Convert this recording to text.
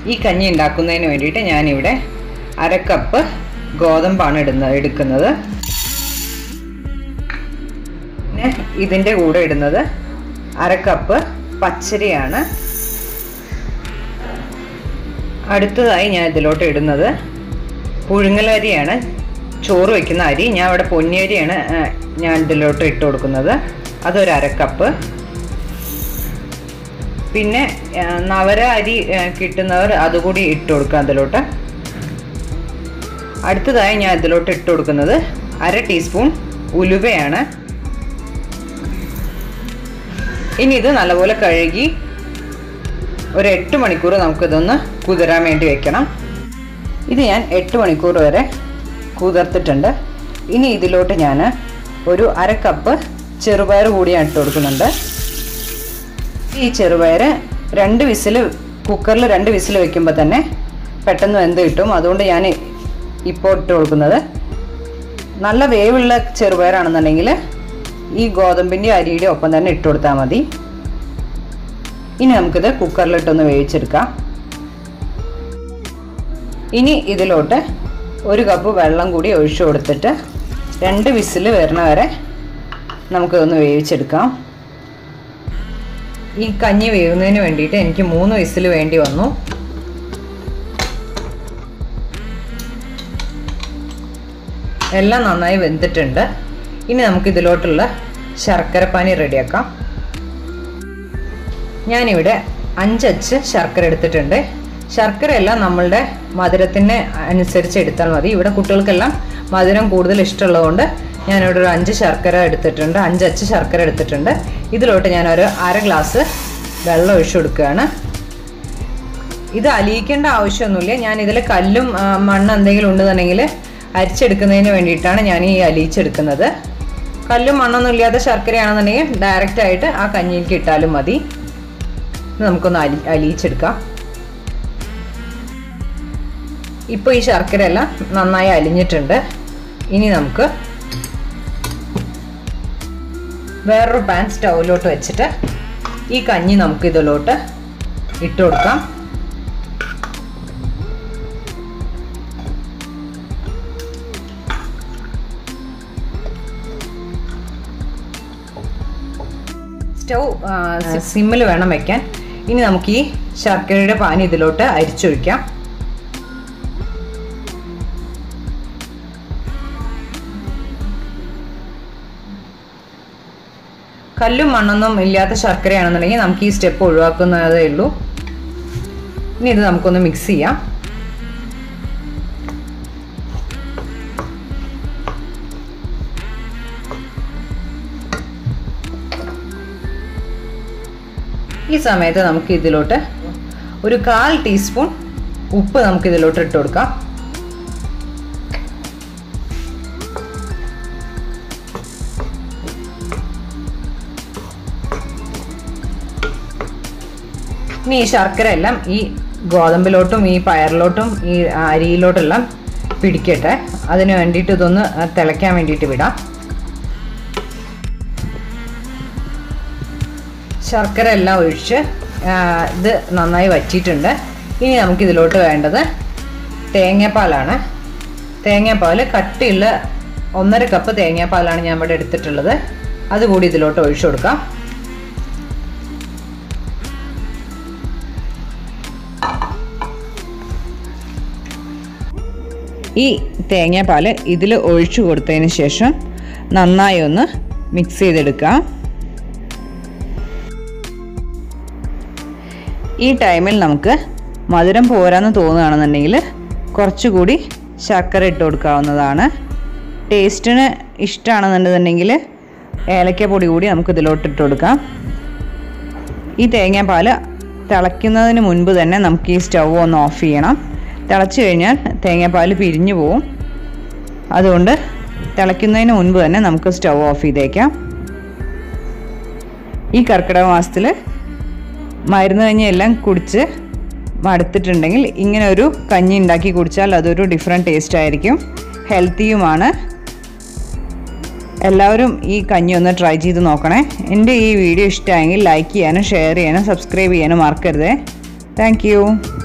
ഈ കഞ്ഞി ഉണ്ടാക്കുന്നതിന് വേണ്ടിയിട്ട് ഞാനിവിടെ അര കപ്പ് ഗോതമ്പാണ് ഇടുന്നത് എടുക്കുന്നത് പിന്നെ ഇതിൻ്റെ കൂടെ ഇടുന്നത് അര കപ്പ് പച്ചരിയാണ് അടുത്തതായി ഞാൻ ഇതിലോട്ട് ഇടുന്നത് പുഴുങ്ങലരിയാണ് ചോറ് വയ്ക്കുന്ന അരി ഞാൻ ഇവിടെ പൊന്നിയരിയാണ് ആ, ഞാൻ ഇതിലോട്ട് ഇട്ട് കൊടുക്കുന്നത് അതൊരു അര കപ്പ് പിന്നെ ആ, നവര അരി ആ, കിട്ടുന്നവർ അതുകൂടി ഇട്ട് കൊടുക്കുക അതിലോട്ട് അടുത്തതായി ഞാൻ ഇതിലോട്ട് ഇട്ട് കൊടുക്കുന്നത് അര ടീസ്പൂൺ ഉലുവയാണ് ഇനി ഇത് നല്ലപോലെ കഴുകി ഒരു എട്ട് മണിക്കൂർ നമുക്കിതൊന്ന് കുതിരാൻ വേണ്ടി വെക്കണം ഇത് ഞാൻ എട്ട് മണിക്കൂർ വരെ കുതിർത്തിട്ടുണ്ട് ഇനി ഇതിലോട്ട് ഞാൻ ഒരു അര കപ്പ് ചെറുപയർ കൂടി ഞാൻ ഇട്ട് കൊടുക്കുന്നുണ്ട് ഈ ചെറുപയർ രണ്ട് വിസിൽ കുക്കറിൽ രണ്ട് വിസിൽ വെക്കുമ്പോൾ തന്നെ പെട്ടെന്ന് വെന്ത് കിട്ടും അതുകൊണ്ട് ഞാൻ ഇപ്പോൾ ഇട്ട് കൊടുക്കുന്നത് നല്ല വേവുള്ള ചെറുപയറാണെന്നുണ്ടെങ്കിൽ ഈ ഗോതമ്പിൻ്റെ അരിയുടെ ഒപ്പം തന്നെ ഇട്ട് കൊടുത്താൽ മതി ഇനി നമുക്കിത് കുക്കറിലിട്ടൊന്ന് വേവിച്ചെടുക്കാം ഇനി ഇതിലോട്ട് ഒരു കപ്പ് വെള്ളം കൂടി ഒഴിച്ചു കൊടുത്തിട്ട് രണ്ട് വിസിൽ വരണ വരെ നമുക്കിതൊന്ന് വേവിച്ചെടുക്കാം ഈ കഞ്ഞി വേവുന്നതിന് വേണ്ടിയിട്ട് എനിക്ക് മൂന്ന് വിസിൽ വേണ്ടി വന്നു എല്ലാം നന്നായി വെന്തിട്ടുണ്ട് ഇനി നമുക്ക് ഇതിലോട്ടുള്ള ശർക്കരപ്പാനി റെഡിയാക്കാം ഞാനിവിടെ അഞ്ചച്ച് ശർക്കര എടുത്തിട്ടുണ്ട് ശർക്കര എല്ലാം നമ്മളുടെ മധുരത്തിന് അനുസരിച്ച് എടുത്താൽ മതി ഇവിടെ കുട്ടികൾക്കെല്ലാം മധുരം കൂടുതൽ ഇഷ്ടമുള്ളതുകൊണ്ട് ഞാനിവിടെ ഒരു അഞ്ച് ശർക്കര എടുത്തിട്ടുണ്ട് അഞ്ചച്ച് ശർക്കര എടുത്തിട്ടുണ്ട് ഇതിലോട്ട് ഞാനൊരു അര ഗ്ലാസ് വെള്ളം ഒഴിച്ചു കൊടുക്കുകയാണ് ഇത് അലിയിക്കേണ്ട ആവശ്യമൊന്നുമില്ല ഞാൻ ഇതിൽ കല്ലും ആ, മണ്ണ് എന്തെങ്കിലും ഉണ്ടെന്നുണ്ടെങ്കിൽ അരിച്ചെടുക്കുന്നതിന് വേണ്ടിയിട്ടാണ് ഞാൻ ഈ അലിയിച്ചെടുക്കുന്നത് കല്ലും മണ്ണൊന്നും ഇല്ലാത്ത ശർക്കരയാണെന്നുണ്ടെങ്കിൽ ഡയറക്റ്റ് ആയിട്ട് ആ കഞ്ഞിയിലേക്ക് ഇട്ടാലും മതി ഇത് നമുക്കൊന്ന് അലി അലിയിച്ചെടുക്കാം ഇപ്പോൾ ഈ ശർക്കര എല്ലാം നന്നായി അലിഞ്ഞിട്ടുണ്ട് ഇനി നമുക്ക് വേറൊരു പാൻ സ്റ്റൗവിലോട്ട് വെച്ചിട്ട് ഈ കഞ്ഞി നമുക്ക് ഇതിലോട്ട് ഇട്ട് കൊടുക്കാം സ്റ്റൗ സിമ്മിൽ വേണം വെക്കാൻ ഇനി നമുക്ക് ഈ ശർക്കരയുടെ പാനി ഇതിലോട്ട് അരിച്ചൊഴിക്കാം കല്ലും മണ്ണൊന്നും ഇല്ലാത്ത ശർക്കരയാണെന്നുണ്ടെങ്കിൽ നമുക്ക് ഈ സ്റ്റെപ്പ് ഒഴിവാക്കുന്നതേ ഉള്ളൂ ഇനി ഇത് നമുക്കൊന്ന് മിക്സ് ചെയ്യാം ഈ സമയത്ത് നമുക്ക് ഇതിലോട്ട് ഒരു കാൽ ടീസ്പൂൺ ഉപ്പ് നമുക്ക് ഇതിലോട്ട് ഇട്ട് കൊടുക്കാം ഇനി ഈ ശർക്കര എല്ലാം ഈ ഗോതമ്പിലോട്ടും ഈ പയറിലോട്ടും ഈ അരിയിലോട്ടെല്ലാം പിടിക്കട്ടെ അതിന് വേണ്ടിയിട്ട് ഇതൊന്ന് തിളയ്ക്കാൻ വേണ്ടിയിട്ട് വിടാം ശർക്കര എല്ലാം ഒഴിച്ച് ആ, ഇത് നന്നായി വറ്റിയിട്ടുണ്ട് ഇനി നമുക്ക് ഇതിലോട്ട് വേണ്ടത് തേങ്ങാപ്പാലാണ് തേങ്ങാപ്പാൽ കട്ടിയുള്ള ഒന്നര കപ്പ് തേങ്ങാപ്പാലാണ് ഞാൻ ഇവിടെ എടുത്തിട്ടുള്ളത് അതുകൂടി ഇതിലോട്ട് ഒഴിച്ചു കൊടുക്കാം ഈ തേങ്ങാപ്പാൽ ഇതിൽ ഒഴിച്ചു കൊടുത്തതിന് ശേഷം നന്നായി ഒന്ന് മിക്സ് ചെയ്തെടുക്കാം ഈ ടൈമിൽ നമുക്ക് മധുരം പോരാന്ന് തോന്നുകയാണെന്നുണ്ടെങ്കിൽ കുറച്ചുകൂടി ശർക്കര ഇട്ട് കൊടുക്കാവുന്നതാണ് ടേസ്റ്റിന് ഇഷ്ടമാണെന്നുണ്ടെന്നുണ്ടെങ്കിൽ ഏലക്കപ്പൊടി കൂടി നമുക്ക് ഇതിലോട്ട് ഇട്ട് കൊടുക്കാം ഈ തേങ്ങാപ്പാൽ തിളയ്ക്കുന്നതിന് മുൻപ് തന്നെ നമുക്ക് ഈ സ്റ്റൗ ഒന്ന് ഓഫ് ചെയ്യണം തിളച്ച് കഴിഞ്ഞാൽ തേങ്ങാപ്പാൽ പിരിഞ്ഞു പോവും അതുകൊണ്ട് തിളയ്ക്കുന്നതിന് മുൻപ് തന്നെ നമുക്ക് സ്റ്റൗ ഓഫ് ചെയ്തേക്കാം ഈ കർക്കിടക മാസത്തിൽ മരുന്ന് കഞ്ഞി എല്ലാം കുടിച്ച് മടുത്തിട്ടുണ്ടെങ്കിൽ ഇങ്ങനെ ഒരു കഞ്ഞി ഉണ്ടാക്കി കുടിച്ചാൽ അതൊരു ഡിഫറെൻറ്റ് ടേസ്റ്റ് ആയിരിക്കും ഹെൽത്തിയുമാണ് എല്ലാവരും ഈ കഞ്ഞി ഒന്ന് ട്രൈ ചെയ്ത് നോക്കണേ എൻ്റെ ഈ വീഡിയോ ഇഷ്ടമായെങ്കിൽ ലൈക്ക് ചെയ്യാനും ഷെയർ ചെയ്യാനും സബ്സ്ക്രൈബ് ചെയ്യാനും മറക്കരുതേ താങ്ക്